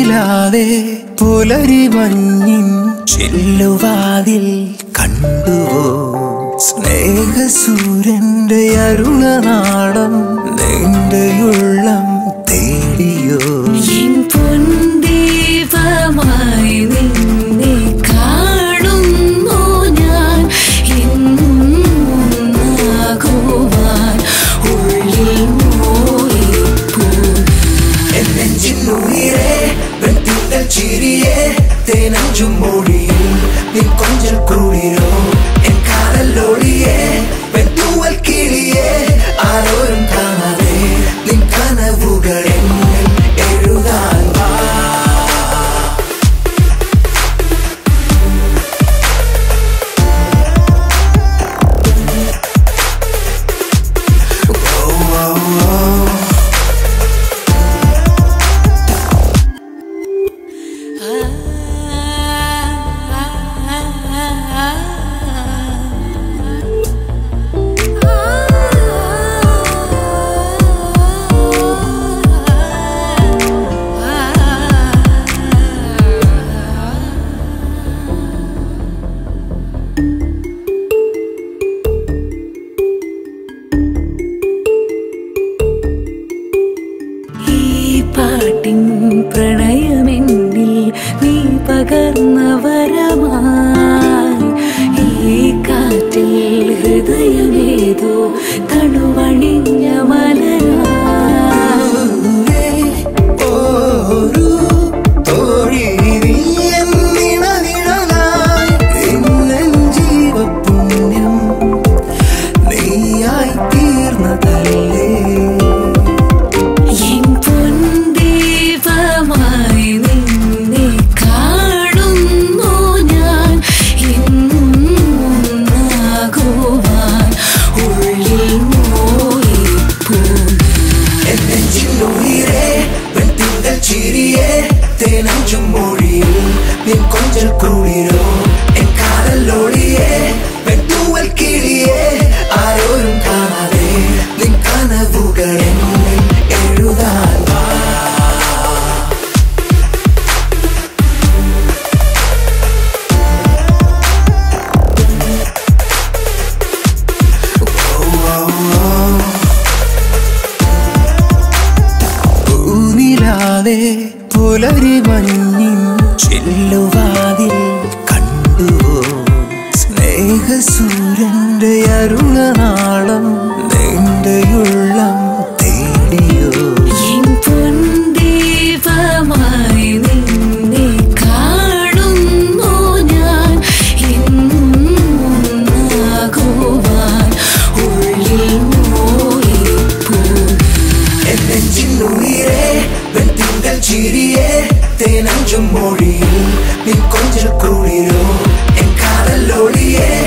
പൂനിലാവേ പുലരി മഞ്ഞിൻ ചെല്ലുവാതിൽ കണ്ടുവോ സ്നേഹസൂര്യന്റെ അരുണനാളം നിന്റെയുള്ളം തേടിയോ എൻ പൊൻദീപമായി നിന്നെ കാണുന്നു ഞാൻ എന്നാകുവാൻ ഉള്ളിൽ മോഹിപ്പൂ എന്നെഞ്ചിന്നുയിരേ വെട്ടിത്തൽ ചിരിയേ തേനഞ്ചും മൊഴിയിൽ നിൻ കൊഞ്ചൽ കുളിരോ എൻ കാതലോളിയേ വെട്ടൂവൽ കിളിയേ ആരോരും കാണാതെ നിൻ കനവുകൾ എന്നിൽ എഴുതാൻ വാ ഈ പാട്ടിൻ പ്രണയമെന്നിൽ നീ പകർന്ന വരമായി ഈ കാറ്റിൽ ഹൃദയമേതോ തണുവണിഞ്ഞ മലരായി ഒരു തോഴി നീ എന്നിണനിഴലായി ഇന്നെൻ ജീവപുണ്യം നീയായി തീർന്നതല്ലേ എൻ പൊൻദീപമായി നിന്നെ കാണുന്നു ഞാൻ എന്നാകുവാൻ ഉള്ളിൽ മോഹിപ്പൂ എന്നെഞ്ചിന്നുയിരേ വെട്ടിത്തൽ ചിരിയേ തേനഞ്ചും മൊഴിയിൽ നിൻ കൊഞ്ചൽ കുളിരോ എൻ കാതലോളിയേ വെട്ടൂവൽ കിളിയേ ആരോരും കാണാതെ നിൻ കനവുകൾ എന്നിൽ എഴുതാൻ വാ പൂനിലാവേ പുലരി മഞ്ഞിൻ ചെല്ലുവാതിൽ കണ്ടുവോ സ്നേഹസൂര്യന്റെ അരുണനാളം നിന്റെയുള്ളം തേടിയോ എൻ പൊൻദീപമായി നിന്നെ കാണുന്നു ഞാൻ എന്നാകുവാൻ ഉള്ളിൽ മോഹിപ്പൂ എന്നെഞ്ചിന്നുയിരേ വെട്ടിത്തൽ ചിരിയേ തേനഞ്ചും മൊഴിയിൽ നിൻ കൊഞ്ചൽ കുളിരോ എൻ കാതലോളിയേ